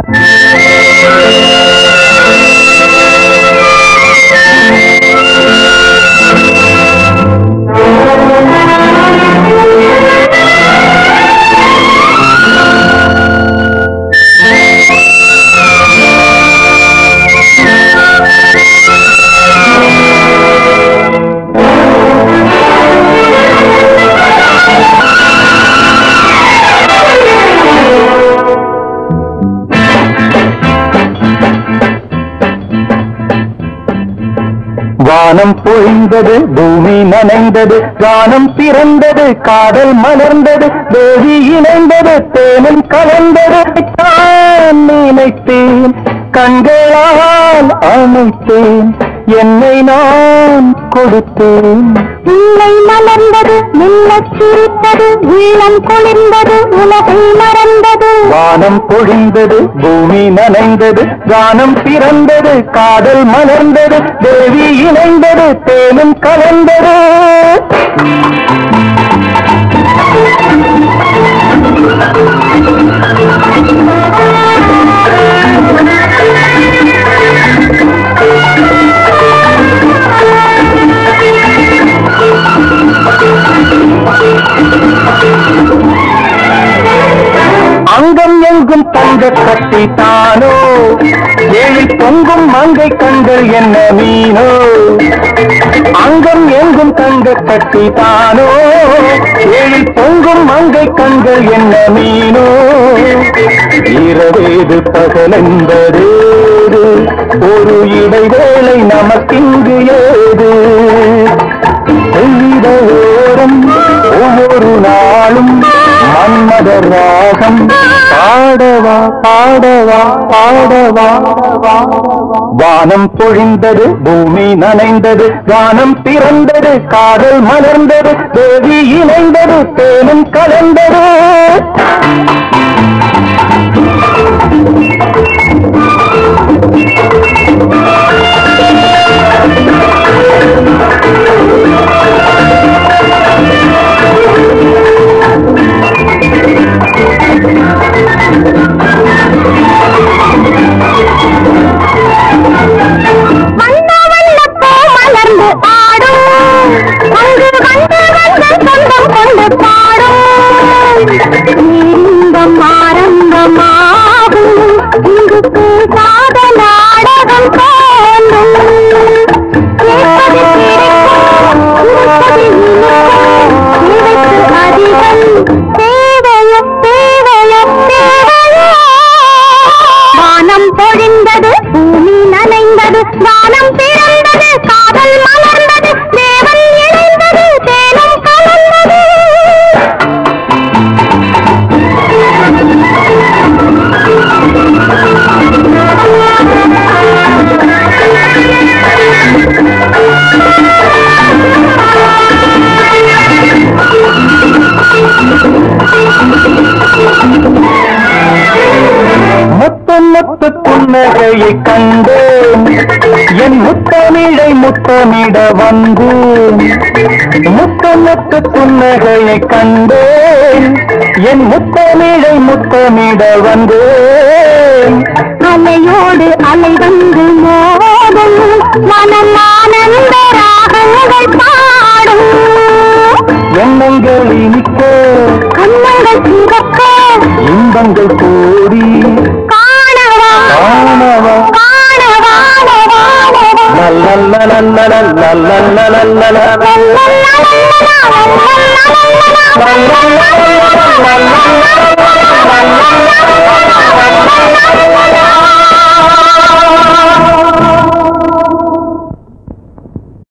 வானம் பொழிந்தது பூமி நனைந்தது கானம் பிறந்தது காதல் மலர்ந்தது தேவி இணைந்தது தேனும் கலந்தது தான் நினைத்தேன் கண்களால் அணைத்தேன் என்னை நான் கொடுத்தேன் இல்லை மலர்ந்தது மெல்லச் சிரித்தது உள்ளம் குளிர்ந்தது உலகை மறந்தது வானம் பொழிந்தது பூமி நனைந்தது கானம் பிறந்தது காதல் மலர்ந்தது தேவி இணைந்தது தேனும் கலந்தது அங்கம் எங்கும் தங்க கட்டி தானோ ஏழை பொங்கும் மங்கை கண்கள் என்ன மீனோ அங்கம் எங்கும் தங்க கட்டி தானோ ஏழை பொங்கும் மங்கை கண்கள் என்ன மீனோ இரவேது பகல் என்பது ஒரு இடைவேளை நமக்கிங்கு ஏது செய்த ஓரம் ஒவ்வொரு நாளும் மன்மத ராகம் பாடவா பாடவா பாடவா வானம் பொழிந்தது பூமி நனைந்தது வானம் பிறந்தது காதல் மலர்ந்தது தேவி இணைந்தது தேனும் கலந்தது வண்ண வண்ணப் பூ மலர்ந்து ஆடும் அங்கு வந்து வந்து சொந்தம் கொண்டு பாடும் இன்பம் ஆரம்பமாகும் இங்கு பேசாத நாடகம் தோன்றும் கேட்பது கிடைக்கும், இருப்பது இனிக்கும், தேவைக்கு அதிகம் தேவையோ தேவையோ தேவையோ வானம் பொழிந்தது பூமி நனைந்தது வானம் பிறந்தது காதல் மலர்ந்தது தேவன் இணைந்தது தேனும் கலந்தது முத்தம் முத்து புன்னகையை கண்டேன் என் முத்தமிழை முத்தமிட வந்தேன் முத்தம் முத்து புன்னகையை கண்டேன் என் முத்தமிழை முத்தமிட வந்தேன் அலையோடு அலை வந்து மோதும் மனம் ஆனந்த ராகங்கள் பாடும் எண்ணங்கள் இனிக்க கண்ணங்கள் சிவக்க இன்பங்கள் கோடி காணவா காணவா காணவா நல்ல நல்ல நல்ல நல்ல நல்ல நல்ல லல்லல்லா லல்லல்லா லல்லல்லா